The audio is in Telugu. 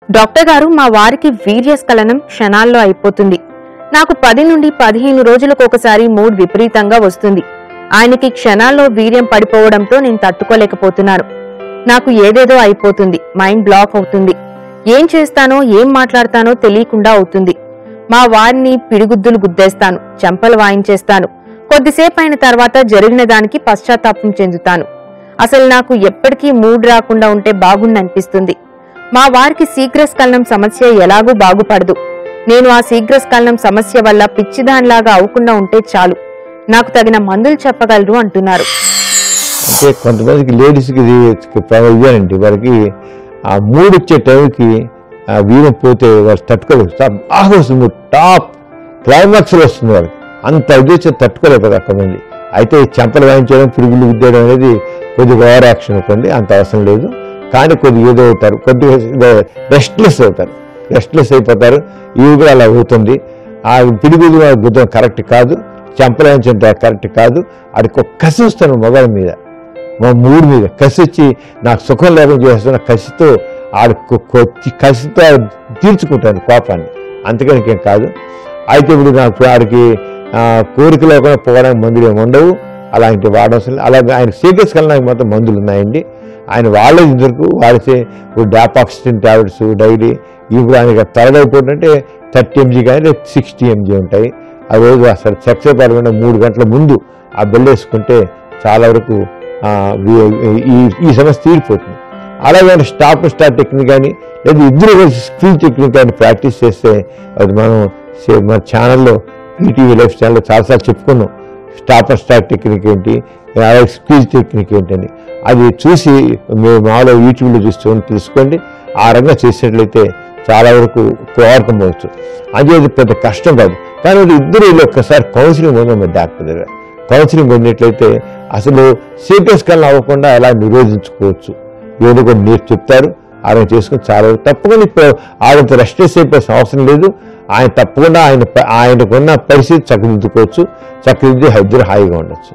డాక్టర్ గారు మా వారికి వీర్యస్ఖలనం క్షణాల్లో అయిపోతుంది నాకు పది నుండి పదిహేను రోజులకు ఒకసారి మూడ్ విపరీతంగా వస్తుంది ఆయనకి క్షణాల్లో వీర్యం పడిపోవడంతో నేను తట్టుకోలేకపోతున్నాను నాకు ఏదేదో అయిపోతుంది మైండ్ బ్లాక్ అవుతుంది ఏం చేస్తానో ఏం మాట్లాడతానో తెలియకుండా అవుతుంది మా వారిని పిడిగుద్దులు గుద్దేస్తాను చెంపలు వాయించేస్తాను కొద్దిసేపు అయిన తర్వాత జరిగిన దానికి పశ్చాత్తాపం చెందుతాను అసలు నాకు ఎప్పటికీ మూడ్ రాకుండా ఉంటే బాగుండనిపిస్తుంది మా వారికి శీఘ్రస్ఖలనం సమస్య ఎలాగూ బాగుపడదు నేను ఆ శీఘ్రస్ఖలనం సమస్య వల్ల పిచ్చిదానిలాగా అవ్వకుండా ఉంటే చాలు నాకు తగిన మందులు చెప్పగలరు అంటున్నారు అంటే కొంతమందికి లేడీస్కి ఇది ఇవ్వాలండి వారికి ఆ మూడు వచ్చే టైంకి ఆ వీరం పోతే వారు తట్టుకోలేదు తా- బాగా వస్తుంది టాప్ క్లైమాక్స్లో వస్తుంది వారికి అంత ఉద్దేశం తట్టుకోలేదు అక్కమంది అయితే ఈ చెంపలు వాయించడం పురుగులు గుద్దేయడం అనేది కొద్దిగా ఓవర్ యాక్షన్ అవుతుంది అంత అవసరం లేదు కానీ కొద్దిగా ఏదో అవుతారు కొద్దిగా రెస్ట్లెస్ అవుతారు రెస్ట్లెస్ అయిపోతారు ఇవి కూడా అలా అవుతుంది ఆ పిడిగులు గుద్దం కరెక్ట్ కాదు చెంపలు వాయించడం కరెక్ట్ కాదు ఆడికి ఒక కసి వస్తాను మొగల మీద మా మూడు మీద కసి వచ్చి నాకు సుఖం లేకుండా చేస్తున్న కసితో ఆడ కొ- కొ- కసితో ఆడ తీర్చుకుంటాను కోపాన్ని అంతకని ఇంకేం కాదు అయితే ఇప్పుడు నాకు ఆడికి ఆ, కోరిక లేకుండా పోవడానికి మందులు ఏమి ఉండవు అలాంటి వాడవలసిన అలాగే ఆయన సీరియస్ వెళ్ళడానికి మొత్తం మందులు ఉన్నాయండి ఆయన వాళ్ళే ఇంతవరకు వాడితే ఇప్పుడు డాపాక్సిటిన్ టాబ్లెట్స్ డైలీ ఇప్పుడు ఆయనకి థర్డ్ అయిపోతుంటే థర్టీ ఎంజీ కానీ సిక్స్టీ ఎంజీ ఉంటాయి ఆ రోజు అసలు సెక్స్ పడకుండా మూడు గంటల ముందు ఆ బెల్ వేసుకుంటే చాలా వరకు ఆ, ఈ- ఈ ఈ సమస్య తీరిపోతుంది అలాగే స్టాప్ స్టార్ట్ టెక్నిక్ కానీ లేదా ఇద్దరు కలిసి స్కిల్ టెక్నిక్ కానీ ప్రాక్టీస్ చేస్తే అది మనం సే- మన ఛానల్లో ఈటీవీ లైఫ్ ఛానల్లో చాలాసార్లు చెప్పుకున్నాం స్టాప్ అండ్ స్టార్ట్ టెక్నిక్ ఏంటి అలాగే స్పీచ్ టెక్నిక్ ఏంటని అది చూసి మీరు మామూలుగా యూట్యూబ్లో చూస్తూ తెలుసుకోండి ఆ రంగా చేసినట్లయితే చాలా వరకు ఓవర్కమ్ అవ్వచ్చు అది అది పెద్ద కష్టం కాదు కానీ అది ఇద్దరు వీళ్ళు ఒక్కసారి కౌన్సిలింగ్ పొందాం మరి డాక్టర్ దగ్గర కౌన్సిలింగ్ పొందినట్లయితే అసలు సీరియస్ కన్నా అవ్వకుండా ఎలా నిరోధించుకోవచ్చు ఏదో కొన్ని మీరు చెప్తారు ఆయన చేసుకుని చాలా తప్పకుండా ఇప్పుడు ఆయనతో రెస్ట్ అయిపోవాల్సిన అవసరం లేదు ఆయన తప్పకుండా ఆయన ఆయనకున్న పరిస్థితి చక్కదిద్దుకోవచ్చు చక్కదిద్ది ఇద్దరు హాయిగా ఉండొచ్చు